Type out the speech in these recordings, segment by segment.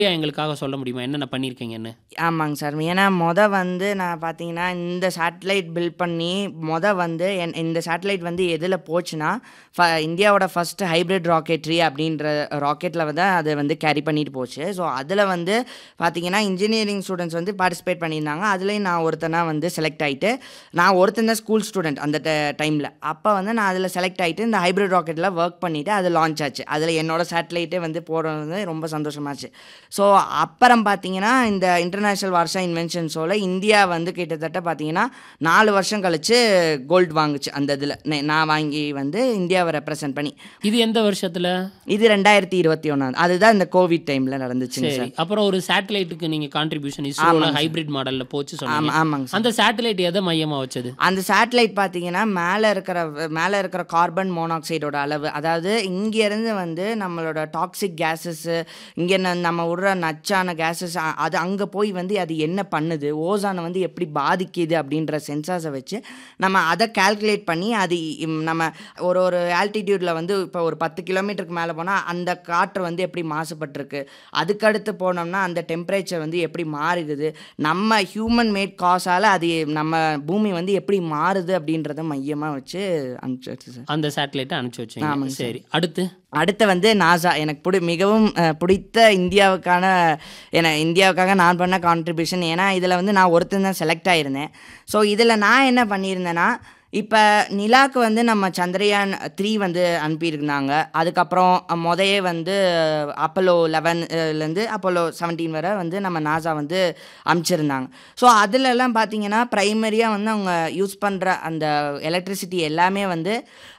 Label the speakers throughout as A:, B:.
A: எங்களுக்காக சொல்ல முடியுமா என்னென்ன பண்ணியிருக்கீங்கன்னு
B: ஆமாங்க சார் ஏன்னா மொத வந்து நான் பார்த்தீங்கன்னா இந்த சேட்டலைட் பில்ட் பண்ணி மொத வந்து என் இந்த சேட்டலைட் வந்து எதில் போச்சுன்னா ஃப இந்தியாவோட ஃபஸ்ட்டு ஹைப்ரிட் ராக்கெட்ரி அப்படின்ற ராக்கெட்டில் வந்து அதை வந்து கேரி பண்ணிட்டு போச்சு ஸோ அதில் வந்து பார்த்தீங்கன்னா இன்ஜினியரிங் ஸ்டூடெண்ட்ஸ் வந்து பார்ட்டிசிபேட் பண்ணியிருந்தாங்க அதுலேயும் நான் ஒருத்தனா வந்து செலக்ட் ஆகிட்டு நான் ஒருத்தன் தான் ஸ்கூல் ஸ்டூடெண்ட் அந்த டைமில் அப்போ வந்து நான் அதில் செலக்ட் ஆகிட்டு இந்த ஹைப்ரிட் ராக்கெட்டில் ஒர்க் பண்ணிவிட்டு அது லான்ச் ஆச்சு அதில் என்னோட சேட்டலைட்டே வந்து போகிறது வந்து ரொம்ப சந்தோஷமாச்சு ஸோ அப்புறம் பார்த்தீங்கன்னா இந்த இன்டர்நேஷ்னல் வார்ஷா இன்வென்ஷன் ஷோவில் இந்தியா வந்து கிட்டத்தட்ட பார்த்தீங்கன்னா நாலு வருஷம் கழிச்சு கோல்டு வாங்குச்சு அந்த இதில் நான் வாங்கி வந்து இந்தியாவை ரெப்ரசன்ட் பண்ணி
A: இது எந்த வருஷத்துல
B: இது ரெண்டாயிரத்தி இருபத்தி ஒன்றாவது அதுதான் இந்த கோவிட் டைமில் நடந்துச்சுங்க
A: சரி
B: சார்
A: அப்புறம் ஒரு சேட்டலைட்டுக்கு நீங்க கான்ட்ரிபியூஷன் இஸ்ரோல ஹைபிரிட் மாடல்ல போச்சு
B: ஆமாம்
A: சொன்னீங்க
B: ஆமாங்க சார்
A: அந்த சேட்டலைட் எதை மையமா வச்சது
B: அந்த சேட்டலைட் பார்த்தீங்கன்னா மேலே இருக்கிற மேலே இருக்கிற கார்பன் மோனாக்சைடோட அளவு அதாவது இங்கேருந்து வந்து நம்மளோட டாக்ஸிக் கேஸஸ்ஸு இங்கே நம்ம விடுற நச்சான கேஸஸ் அது அங்கே போய் வந்து அது என்ன பண்ணுது ஓசானை வந்து எப்படி பாதிக்குது அப்படின்ற சென்சார்ஸை வச்சு நம்ம அதை கால்குலேட் பண்ணி அது இம் நம்ம ஒரு ஒரு ஆல்டிடியூடில் வந்து இப்போ ஒரு பத்து கிலோமீட்டருக்கு மேலே போனால் அந்த காற்று வந்து எப்படி மாசுபட்டிருக்கு அதுக்கடுத்து போனோம்னா அந்த டெம்பரேச்சர் வந்து எப்படி மாறுது நம்ம ஹியூமன் மேட் காசால் அது நம்ம பூமி வந்து எப்படி மாறுது அப்படின்றத மையமாக வச்சு அனுப்பிச்சு சார்
A: அந்த சேட்டலைட்டை அனுப்பிச்சு வச்சீங்க சரி அடுத்து
B: அடுத்து வந்து நாசா எனக்கு பிடி மிகவும் அஹ், பிடித்த இந்தியாவுக்கான என இந்தியாவுக்காக நான் பண்ண கான்ட்ரிபியூஷன் ஏன்னா இதில் வந்து நான் ஒருத்தன் தான் செலக்ட் ஆகியிருந்தேன் ஸோ இதில் நான் என்ன பண்ணியிருந்தேன்னா இப்போ நிலாக்கு வந்து நம்ம சந்திரயான் த்ரீ வந்து அனுப்பியிருந்தாங்க அதுக்கப்புறம் முதையே வந்து அப்போலோ லெவன்லேருந்து அப்போலோ செவன்டீன் வரை வந்து நம்ம நாசா வந்து அனுப்பிச்சிருந்தாங்க ஸோ அதிலெல்லாம் பார்த்தீங்கன்னா ப்ரைமரியாக வந்து அவங்க யூஸ் பண்ணுற அந்த எலக்ட்ரிசிட்டி எல்லாமே வந்து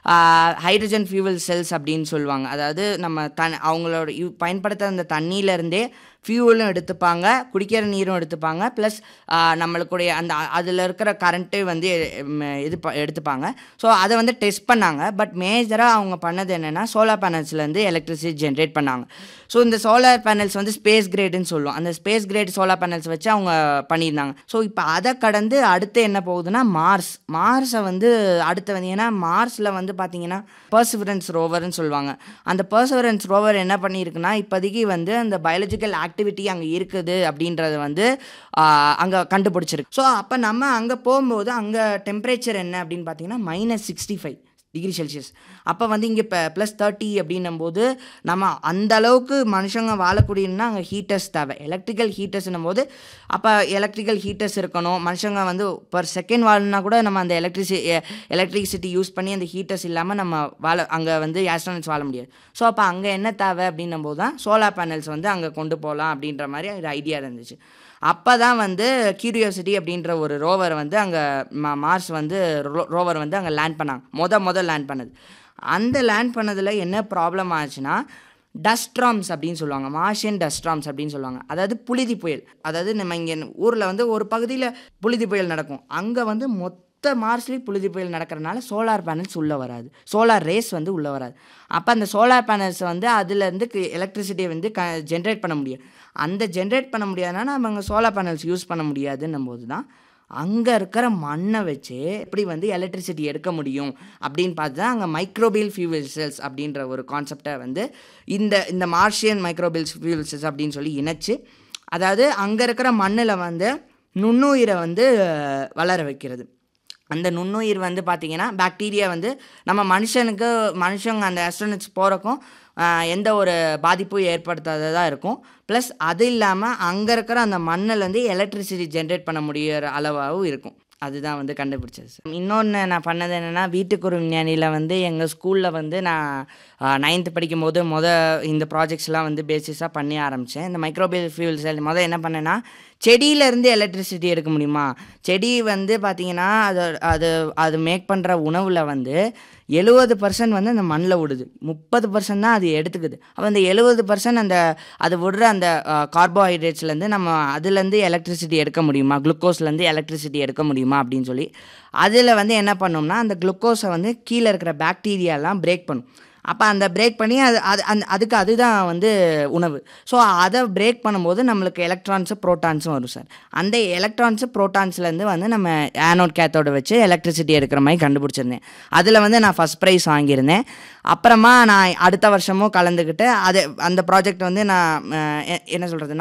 B: ஹைட்ரஜன் ஃபியூவல் செல்ஸ் அப்படின்னு சொல்லுவாங்க அதாவது நம்ம தன் அவங்களோட யூ பயன்படுத்துகிற அந்த தண்ணியிலேருந்தே ஃபியூவலும் எடுத்துப்பாங்க குடிக்கிற நீரும் எடுத்துப்பாங்க ப்ளஸ் நம்மளுக்குடைய அந்த அதில் இருக்கிற கரண்ட்டு வந்து ம், இது ப- எடுத்துப்பாங்க ஸோ அதை வந்து டெஸ்ட் பண்ணாங்க பட் மேஜராக அவங்க பண்ணது என்னென்னா சோலார் பேனல்ஸ்லேருந்து எலக்ட்ரிசிட்டி ஜென்ரேட் பண்ணாங்க ஸோ இந்த சோலார் பேனல்ஸ் வந்து ஸ்பேஸ் கிரேடுன்னு சொல்லுவோம் அந்த ஸ்பேஸ் கிரேட் சோலார் பேனல்ஸ் வச்சு அவங்க பண்ணியிருந்தாங்க ஸோ இப்போ அதை கடந்து அடுத்து என்ன போகுதுன்னா மார்ஸ் மார்ஸை வந்து அடுத்து வந்து ஏன்னா மார்ஸில் வந்து பார்த்தீங்கன்னா பர்சிவரன்ஸ் ரோவர்னு சொல்லுவாங்க அந்த பர்சிவரன்ஸ் ரோவர் என்ன பண்ணியிருக்குன்னா இப்போதைக்கு வந்து அந்த பயாலஜிக்கல் ஆக்டிவிட்டி அங்கே இருக்குது அப்படின்றத வந்து அங்கே கண்டுபிடிச்சிருக்கு ஸோ அப்போ நம்ம அங்கே போகும்போது அங்கே டெம்பரேச்சர் என்ன அப்படின்னு பார்த்தீங்கன்னா minus sixty five degree Celsius அப்போ வந்து இங்கே இப்போ ப்ளஸ் தேர்ட்டி அப்படின்னும் போது நம்ம அந்த அளவுக்கு மனுஷங்க வாழக்கூடியன்னா அங்கே ஹீட்டர்ஸ் தேவை எலக்ட்ரிக்கல் ஹீட்டர்ஸ்னும் போது அப்போ எலக்ட்ரிக்கல் ஹீட்டர்ஸ் இருக்கணும் மனுஷங்க வந்து பர் செகண்ட் வாழணும்னா கூட நம்ம அந்த எலக்ட்ரிசி எலக்ட்ரிசிட்டி யூஸ் பண்ணி அந்த ஹீட்டர்ஸ் இல்லாமல் நம்ம வாழ அங்கே வந்து ஆஸ்ட்ரானட்ஸ் வாழ முடியாது ஸோ அப்போ அங்கே என்ன தேவை அப்படின்னும் போது தான் சோலார் பேனல்ஸ் வந்து அங்கே கொண்டு போகலாம் அப்படின்ற மாதிரி ஒரு ஐடியா இருந்துச்சு அப்போ தான் வந்து கியூரியோசிட்டி அப்படின்ற ஒரு ரோவர் வந்து அங்கே மார்ஸ் வந்து ரோவர் வந்து அங்கே லேண்ட் பண்ணாங்க மொத மொதல் லேண்ட் பண்ணது அந்த லேண்ட் பண்ணதில் என்ன ப்ராப்ளம் ஆச்சுன்னா டஸ்ட்ராம்ஸ் அப்படின்னு சொல்லுவாங்க மார்ஷியன் டஸ்ட்ராம்ஸ் அப்படின்னு சொல்லுவாங்க அதாவது புழுதி புயல் அதாவது நம்ம இங்கே ஊரில் வந்து ஒரு பகுதியில் புழுதி புயல் நடக்கும் அங்கே வந்து மொத்த மார்ச்லேயும் புழுதி புயல் நடக்கிறனால சோலார் பேனல்ஸ் உள்ளே வராது சோலார் ரேஸ் வந்து உள்ளே வராது அப்போ அந்த சோலார் பேனல்ஸ் வந்து அதுலேருந்து எலக்ட்ரிசிட்டியை வந்து க ஜென்ரேட் பண்ண முடியும் அந்த ஜென்ரேட் பண்ண முடியாதுன்னா நம்ம அங்கே சோலார் பேனல்ஸ் யூஸ் பண்ண முடியாதுன்னும் போது தான் அங்கே இருக்கிற மண்ணை வச்சு எப்படி வந்து எலக்ட்ரிசிட்டி எடுக்க முடியும் அப்படின்னு பார்த்து தான் அங்கே மைக்ரோபியல் ஃபியூவல் செல்ஸ் அப்படின்ற ஒரு கான்செப்டை வந்து இந்த இந்த மார்ஷியன் மைக்ரோபியல் ஃபியூவல் செல்ஸ் அப்படின்னு சொல்லி இணைச்சு அதாவது அங்கே இருக்கிற மண்ணில் வந்து நுண்ணுயிரை வந்து வளர வைக்கிறது அந்த நுண்ணுயிர் வந்து பார்த்திங்கன்னா பாக்டீரியா வந்து நம்ம மனுஷனுக்கு மனுஷங்க அந்த ஆஸ்ட்ரோனட்ஸ் போகிறக்கும் எந்த ஒரு பாதிப்பும் ஏற்படுத்தாததாக இருக்கும் ப்ளஸ் அது இல்லாமல் அங்கே இருக்கிற அந்த மண்ணில் வந்து எலக்ட்ரிசிட்டி ஜென்ரேட் பண்ண முடியிற அளவாகவும் இருக்கும் அதுதான் வந்து கண்டுபிடிச்சது சார் இன்னொன்று நான் பண்ணது என்னென்னா வீட்டுக்கு ஒரு விஞ்ஞானியில் வந்து எங்கள் ஸ்கூலில் வந்து நான் நைன்த்து படிக்கும் போது மொதல் இந்த ப்ராஜெக்ட்ஸ்லாம் வந்து பேசிஸாக பண்ணி ஆரம்பித்தேன் இந்த மைக்ரோபியல் ஃபியூல் செல் மொதல் என்ன பண்ணேன்னா செடியிலேருந்து எலக்ட்ரிசிட்டி எடுக்க முடியுமா செடி வந்து பார்த்திங்கன்னா அது அது அது மேக் பண்ணுற உணவில் வந்து எழுபது பர்சன்ட் வந்து அந்த மண்ணில் விடுது முப்பது பர்சன்ட் தான் அது எடுத்துக்குது அப்போ அந்த எழுபது பர்சன்ட் அந்த அது விடுற அந்த கார்போஹைட்ரேட்ஸ்லேருந்து நம்ம அதுலேருந்து எலக்ட்ரிசிட்டி எடுக்க முடியுமா குளுக்கோஸ்லேருந்து எலக்ட்ரிசிட்டி எடுக்க முடியுமா அப்படின்னு சொல்லி அதில் வந்து என்ன பண்ணோம்னா அந்த குளுக்கோஸை வந்து கீழே இருக்கிற பாக்டீரியாலாம் பிரேக் பண்ணும் அப்போ அந்த பிரேக் பண்ணி அது அது அந்த அதுக்கு அதுதான் வந்து உணவு ஸோ அதை பிரேக் பண்ணும்போது நம்மளுக்கு எலக்ட்ரான்ஸு ப்ரோட்டான்ஸும் வரும் சார் அந்த எலக்ட்ரான்ஸு ப்ரோட்டான்ஸ்லேருந்து வந்து நம்ம ஆனோட் கேத்தோட வச்சு எலக்ட்ரிசிட்டி எடுக்கிற மாதிரி கண்டுபிடிச்சிருந்தேன் அதில் வந்து நான் ஃபஸ்ட் ப்ரைஸ் வாங்கியிருந்தேன் அப்புறமா நான் அடுத்த வருஷமும் கலந்துக்கிட்டு அது அந்த ப்ராஜெக்ட் வந்து நான் அஹ், எ- என்ன சொல்கிறது